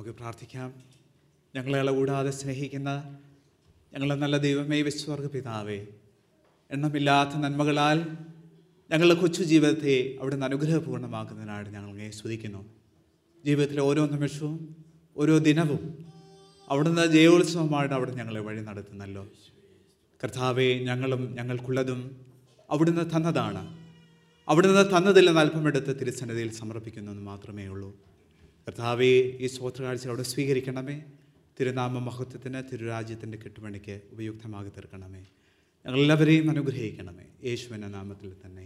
നമുക്ക് പ്രാർത്ഥിക്കാം ഞങ്ങളെ കൂടാതെ സ്നേഹിക്കുന്ന ഞങ്ങളെ നല്ല ദൈവമേ വിശ്വർഗ പിതാവേ എണ്ണമില്ലാത്ത നന്മകളാൽ ഞങ്ങളുടെ കൊച്ചു ജീവിതത്തെ അവിടുന്ന് അനുഗ്രഹപൂർണ്ണമാക്കുന്നതിനായിട്ട് ഞങ്ങൾ അങ്ങേ സ്തുതിക്കുന്നു ജീവിതത്തിലെ ഓരോ നിമിഷവും ഓരോ ദിനവും അവിടുന്ന് ജയോത്സവമായിട്ട് അവിടെ ഞങ്ങളെ വഴി നടത്തുന്നല്ലോ കർത്താവെ ഞങ്ങളും ഞങ്ങൾക്കുള്ളതും അവിടുന്ന് തന്നതാണ് അവിടുന്ന് തന്നതിൽ നിന്ന് അല്പമെടുത്ത് തിരുസന്നിധിയിൽ സമർപ്പിക്കുന്നു എന്ന് മാത്രമേ ഉള്ളൂ കർത്താവെ ഈ സ്വോത്രകാഴ്ച അവിടെ സ്വീകരിക്കണമേ തിരുനാമ മഹത്വത്തിന് തിരുരാജ്യത്തിൻ്റെ കെട്ടുമണിക്ക് ഉപയുക്തമാക്കി തീർക്കണമേ ഞങ്ങളെല്ലാവരെയും അനുഗ്രഹിക്കണമേ യേശുവിൻ്റെ നാമത്തിൽ തന്നെ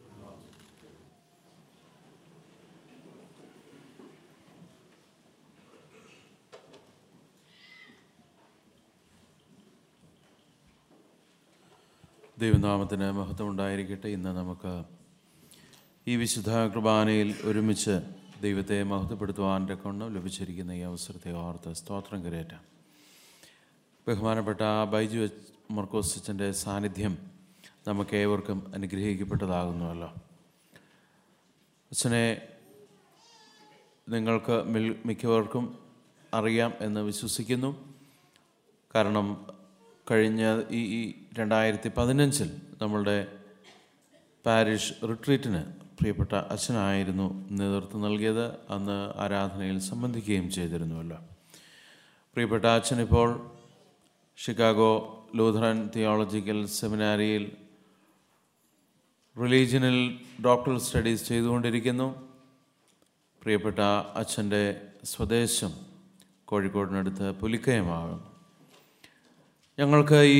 ദൈവനാമത്തിന് മഹത്വം ഉണ്ടായിരിക്കട്ടെ ഇന്ന് നമുക്ക് ഈ വിശുദ്ധ കുർബാനയിൽ ഒരുമിച്ച് ദൈവത്തെ മഹത്വപ്പെടുത്തുവാൻ്റെ കൊണ്ട് ലഭിച്ചിരിക്കുന്ന ഈ അവസരത്തെ ഓർത്ത് സ്തോത്രം കരയറ്റാം ബഹുമാനപ്പെട്ട ബൈജു എച്ച് മർക്കോസ് അച്ഛൻ്റെ സാന്നിധ്യം നമുക്ക് ഏവർക്കും അനുഗ്രഹിക്കപ്പെട്ടതാകുന്നുവല്ലോ അച്ഛനെ നിങ്ങൾക്ക് മിൽ- മിക്കവർക്കും അറിയാം എന്ന് വിശ്വസിക്കുന്നു കാരണം കഴിഞ്ഞ ഈ ഈ രണ്ടായിരത്തി പതിനഞ്ചിൽ നമ്മളുടെ പാരിഷ് റിട്രീറ്റിന് പ്രിയപ്പെട്ട അച്ഛനായിരുന്നു നേതൃത്വം നൽകിയത് അന്ന് ആരാധനയിൽ സംബന്ധിക്കുകയും ചെയ്തിരുന്നുവല്ലോ പ്രിയപ്പെട്ട അച്ഛൻ ഇപ്പോൾ ഷിക്കാഗോ ലൂഥറൻ തിയോളജിക്കൽ സെമിനാരിയിൽ റിലീജിയനിൽ ഡോക്ടറൽ സ്റ്റഡീസ് ചെയ്തുകൊണ്ടിരിക്കുന്നു പ്രിയപ്പെട്ട അച്ഛൻ്റെ സ്വദേശം കോഴിക്കോടിനടുത്ത് പുലിക്കയമാകും ഞങ്ങൾക്ക് ഈ